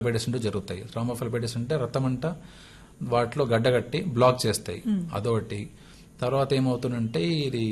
ఫైబైటిస్ అంటూ జరుగుతాయి థ్రాంబోఫైబైటిస్ అంటే రక్తం అంట వాటిలో గడ్డగట్టి బ్లాక్ చేస్తాయి అదొకటి తర్వాత ఏమవుతుందంటే ఇది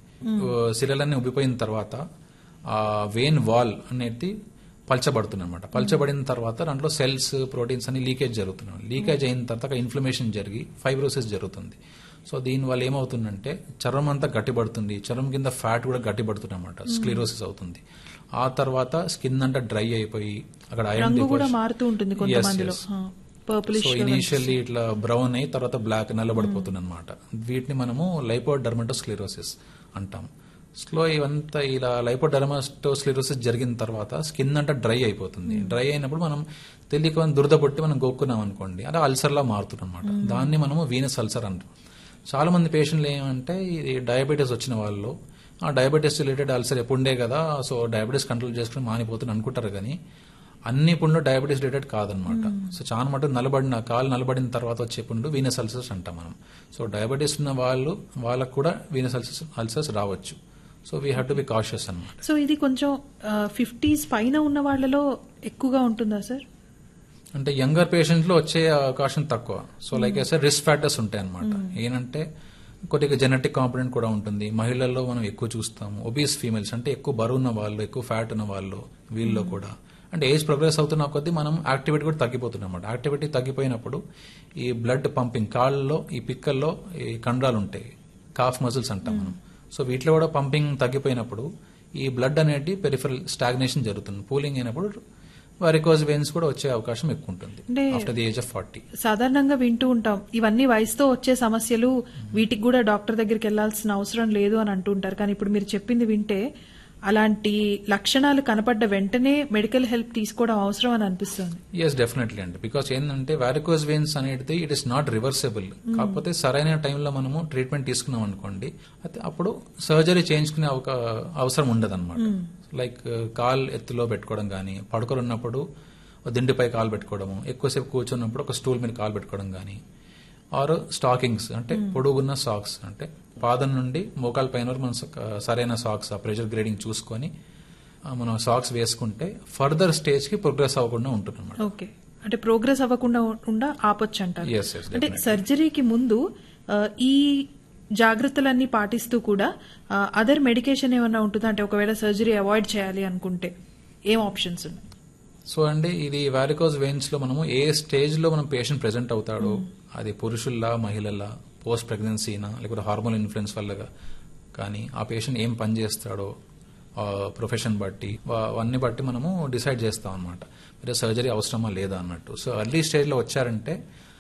సిరలన్నీ ఉబ్బిపోయిన తర్వాత ఆ వెయిన్ వాల్ అనేది పల్చబడుతుంది అనమాట పల్చబడిన తర్వాత దాంట్లో సెల్స్ ప్రోటీన్స్ అన్ని లీకేజ్ జరుగుతున్నాయి లీకేజ్ అయిన తర్వాత ఇన్ఫ్లమేషన్ జరిగి ఫైబ్రోసిస్ జరుగుతుంది సో దీని వల్ల ఏమవుతుందంటే చర్మం అంతా గట్టిపడుతుంది చర్మం కింద ఫ్యాట్ కూడా గట్టిపడుతుంది అనమాట స్క్లీరోసిస్ అవుతుంది ఆ తర్వాత స్కిన్ అంతా డ్రై అయిపోయి అక్కడ ఐరన్ రంగు కూడా మారుతూ ఉంటుంది కొంతమందిలో పర్పులిష్ సో ఇనీషియల్లీ ఇట్లా బ్రౌన్ అయ్యి తర్వాత బ్లాక్ నల్లబడిపోతుంది అనమాట వీటిని మనము లైపోడర్మటోస్క్లిరోసిస్ అంటాం స్లో ఇవంతా ఇలా లైపోడర్మటోస్క్లిరోసిస్ జరిగిన తర్వాత స్కిన్ అంతా డ్రై అయిపోతుంది డ్రై అయినప్పుడు మనం తెలియక దురద పొట్టి మనం గోక్కున్నాం అనుకోండి అలా అల్సర్ లా మారుతుంది అనమాట దాన్ని మనము వీనస్ అల్సర్ అంటాం చాలా మంది పేషెంట్లు ఏమంటే ఇది డయాబెటీస్ వచ్చిన వాళ్ళు ఆ డయాబెటీస్ రిలేటెడ్ అల్సర్ ఎప్పుడుండే కదా సో డయాబెటీస్ కంట్రోల్ చేసుకుని మానిపోతుంది అనుకుంటారు కానీ అన్ని పుండ్లు డయాబెటీస్ రిలేటెడ్ కాదనమాట సో చాలా మటుకు నలబడిన కాలు నలబడిన తర్వాత వచ్చే పుండు వీనస్ అల్సర్స్ అంటాం మనం సో డయాబెటీస్ ఉన్న వాళ్ళు వాళ్ళకు కూడా వీనస్ అల్సర్స్ అల్సర్స్ రావచ్చు so we have to be cautious అనమాట సో ఇది కొంచెం ఫిఫ్టీస్ పైన ఉన్న వాళ్ళలో ఎక్కువగా ఉంటుందా సార్ అంటే యంగర్ పేషెంట్ లో వచ్చే అవకాశం తక్కువ so like sir risk factors ఉంటాయి అనమాట ఏంటంటే కొద్దిగా జెనెటిక్ కాంపొనెంట్ కూడా ఉంటుంది మహిళల్లో మనం ఎక్కువ చూస్తాము ఒబీస్ ఫీమేల్స్ అంటే ఎక్కువ బరువు ఉన్న వాళ్ళు ఎక్కువ ఫ్యాట్ ఉన్న వాళ్ళు వీళ్ళలో కూడా అంటే ఏజ్ ప్రోగ్రెస్ అవుతున్న కొద్దీ మనం యాక్టివిటీ కూడా తగ్గిపోతుంది అనమాట యాక్టివిటీ తగ్గిపోయినప్పుడు ఈ బ్లడ్ పంపింగ్ కాళ్ళలో ఈ పిక్కల్లో ఈ కండరాలు ఉంటాయి కాఫ్ మజిల్స్ అంటాం మనం సో వీటిలో కూడా పంపింగ్ తగ్గిపోయినప్పుడు ఈ బ్లడ్ అనేది పెరిఫరల్ స్టాగ్నేషన్ జరుగుతుంది పూలింగ్ అయినప్పుడు వారికోజ్ వెయిన్స్ కూడా వచ్చే అవకాశం ఎక్కువ ఉంటుంది అంటే after the age of forty సాధారణంగా వింటూ ఉంటాం ఇవన్నీ వయసుతో వచ్చే సమస్యలు వీటికి కూడా డాక్టర్ దగ్గరికి వెళ్లాల్సిన అవసరం లేదు అని అంటుంటారు కానీ ఇప్పుడు మీరు చెప్పింది వింటే అలాంటి లక్షణాలు కనపడ్డ వెంటనే మెడికల్ హెల్ప్ తీసుకోవడం అవసరం అని అనిపిస్తుంది ఎస్ డెఫినెట్లీ అండి బికాస్ ఏంటంటే వారికోజ్ వెయిన్స్ అనేది ఇట్ ఇస్ నాట్ రివర్సబుల్ కాకపోతే సరైన టైంలో మనము ట్రీట్మెంట్ తీసుకున్నాం అనుకోండి అయితే అప్పుడు సర్జరీ చేయించుకునే ఒక అవసరం ఉండదు అనమాట లైక్ కాల్ ఎత్తులో పెట్టుకోవడం కానీ పడుకొని ఉన్నప్పుడు దిండిపై కాలు పెట్టుకోవడము ఎక్కువసేపు కూర్చున్నప్పుడు ఒక స్టూల్ మీద కాలు పెట్టుకోవడం కానీ ఆర్ స్టాకింగ్స్ అంటే పొడుగున్న సాక్స్ అంటే పాదం నుండి మోకాల పైన వరకు మనం స- సరైన సాక్స్ ఆ ప్రెషర్ గ్రేడింగ్ చూసుకొని ఆ, మనం సాక్స్ వేసుకుంటే ఫర్దర్ స్టేజ్ కి ప్రోగ్రెస్ అవ్వకుండా ఉంటుంది అనమాట ఓకే అంటే ప్రోగ్రెస్ అవ్వకుండా ఉండా ఆపొచ్చు అంటారు Yes, yes, అంటే definitely. సర్జరీకి ముందు ఆ, ఈ జాగ్రత్తలన్నీ పాటిస్తూ కూడా అదర్ మెడికేషన్ ఏమైనా ఉంటుందా అంటే ఒకవేళ సర్జరీ అవాయిడ్ చేయాలి అనుకుంటే ఏం ఆప్షన్స్ ఉన్నాయి సో అండి ఇది వారికోజ్ వెయిన్స్ లో మనము ఏ స్టేజ్ లో మనం పేషెంట్ ప్రెజెంట్ అవుతాడో అది పురుషుల్లా మహిళల్లా పోస్ట్ ప్రెగ్నెన్సీనా లేకపోతే హార్మోన్ ఇన్ఫ్లుయెన్స్ వల్ల కానీ ఆ పేషెంట్ ఏం పని చేస్తాడో ప్రొఫెషన్ బట్టి వా- అవన్నీ బట్టి మనము డిసైడ్ చేస్తాం అనమాట మీరు సర్జరీ అవసరమా లేదా అన్నట్టు సో అర్లీ స్టేజ్ లో వచ్చారంటే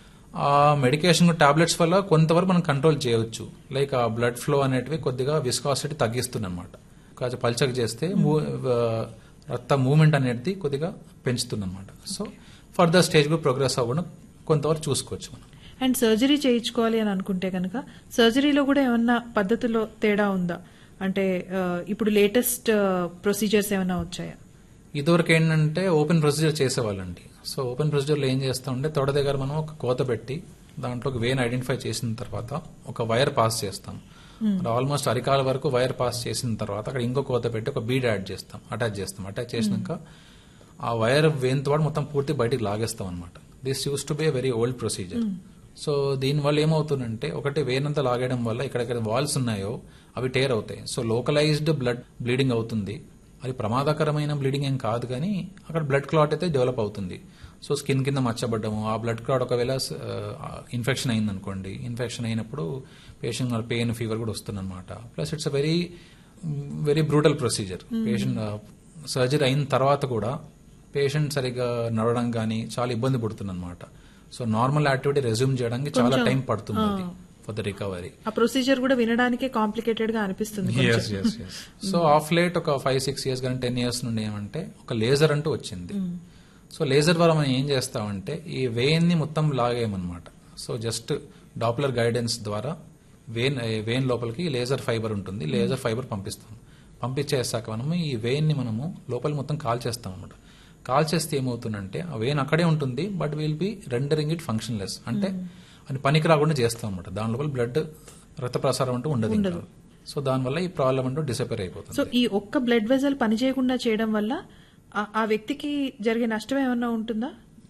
ఆ మెడికేషన్ టాబ్లెట్స్ వల్ల కొంతవరకు మనం కంట్రోల్ చేయవచ్చు లైక్ ఆ బ్లడ్ ఫ్లో అనేటివి కొద్దిగా విస్కాసిటీ తగ్గిస్తుంది అనమాట కాస్త పల్చగా చేస్తే మూ- ఆ, రక్త మూవ్మెంట్ అనేది కొద్దిగా పెంచుతుంది అనమాట సో ఫర్దర్ స్టేజ్ కూడా ప్రోగ్రెస్ అవ్వడం కొంతవరకు చూసుకోవచ్చు మనం అండ్ సర్జరీ చేయించుకోవాలి అని అనుకుంటే కనుక సర్జరీలో కూడా ఏమన్నా పద్ధతిలో తేడా ఉందా అంటే ఆ, ఇప్పుడు లేటెస్ట్ ప్రొసీజర్స్ ఏమైనా వచ్చాయా ఇదివరకు ఏంటంటే ఓపెన్ ప్రొసీజర్ చేసేవాళ్ళండి సో ఓపెన్ ప్రొసీజర్లో ఏం చేస్తామంటే తొడ దగ్గర మనం ఒక కోత పెట్టి దాంట్లోకి వేన్ ఐడెంటిఫై చేసిన తర్వాత ఒక వైర్ పాస్ చేస్తాం ఆల్మోస్ట్ అరికాల వరకు వైర్ పాస్ చేసిన తర్వాత అక్కడ ఇంకో కోత పెట్టి ఒక బీడ్ యాడ్ చేస్తాం అటాచ్ చేస్తాం అటాచ్ చేసినాక ఆ వైర్ వేన్తో పాటు మొత్తం పూర్తి బయటికి లాగేస్తాం అనమాట this use to be very old procedure so దీనివల్ల ఏమవుతుందంటే ఒకటి వేనంతా లాగేయడం వల్ల ఎక్కడెక్కడ వాల్స్ ఉన్నాయో అవి టేర్ అవుతాయి సో లోకలైజ్డ్ బ్లడ్ బ్లీడింగ్ అవుతుంది అది ప్రమాదకరమైన బ్లీడింగ్ ఏం కాదు కానీ అక్కడ బ్లడ్ క్లాట్ అయితే డెవలప్ అవుతుంది సో స్కిన్ కింద మచ్చబడ్డము ఆ బ్లడ్ క్లాట్ ఒకవేళ ఇన్ఫెక్షన్ అయిందనుకోండి ఇన్ఫెక్షన్ అయినప్పుడు పేషెంట్ పెయిన్ ఫీవర్ కూడా వస్తుందన్నమాట plus it's a very very brutal procedure patient surgery అయిన తర్వాత కూడా పేషెంట్ సరిగ్గా నడవడం కానీ చాలా ఇబ్బంది పడుతుంది అనమాట సో నార్మల్ యాక్టివిటీ రెజ్యూమ్ చేయడానికి చాలా టైం పడుతుంది ఫర్ ద రికవరీ ఆ ప్రొసీజర్ కూడా వినడానికే కాంప్లికేటెడ్ గా అనిపిస్తుంది కొంచెం. సో ఆఫ్ లేట్ ఒక ఫైవ్ సిక్స్ ఇయర్స్ కానీ టెన్ ఇయర్స్ నుండి ఏమంటే ఒక లేజర్ అంటూ వచ్చింది సో లేజర్ ద్వారా మనం ఏం చేస్తామంటే ఈ వేన్ ని మొత్తం లాగేయమన్నమాట సో జస్ట్ డాప్లర్ గైడెన్స్ ద్వారా వేన్ వేన్ లోపలికి లేజర్ ఫైబర్ ఉంటుంది లేజర్ ఫైబర్ పంపిస్తాం పంపించేసాక మనము ఈ వేన్ ని మనము లోపల మొత్తం కాల్ చేస్తాం అనమాట కాల్ చేస్తే ఏమవుతుందంటే ఆ వేన్ అక్కడే ఉంటుంది but will be rendering it functionless అంటే అది పనికి రాకుండా చేస్తాం అనమాట దాని లోపల బ్లడ్ రక్త ప్రసారం అంటూ ఉండదు ఇంకా. సో దానివల్ల ఈ ప్రాబ్లం అంటూ డిసపేర్ అయిపోతుంది సో ఈ ఒక్క బ్లడ్ వెజల్ పనిచేయకుండా చేయడం వల్ల ఆ- ఆ వ్యక్తికి జరిగే నష్టం ఏమన్నా ఉంటుందా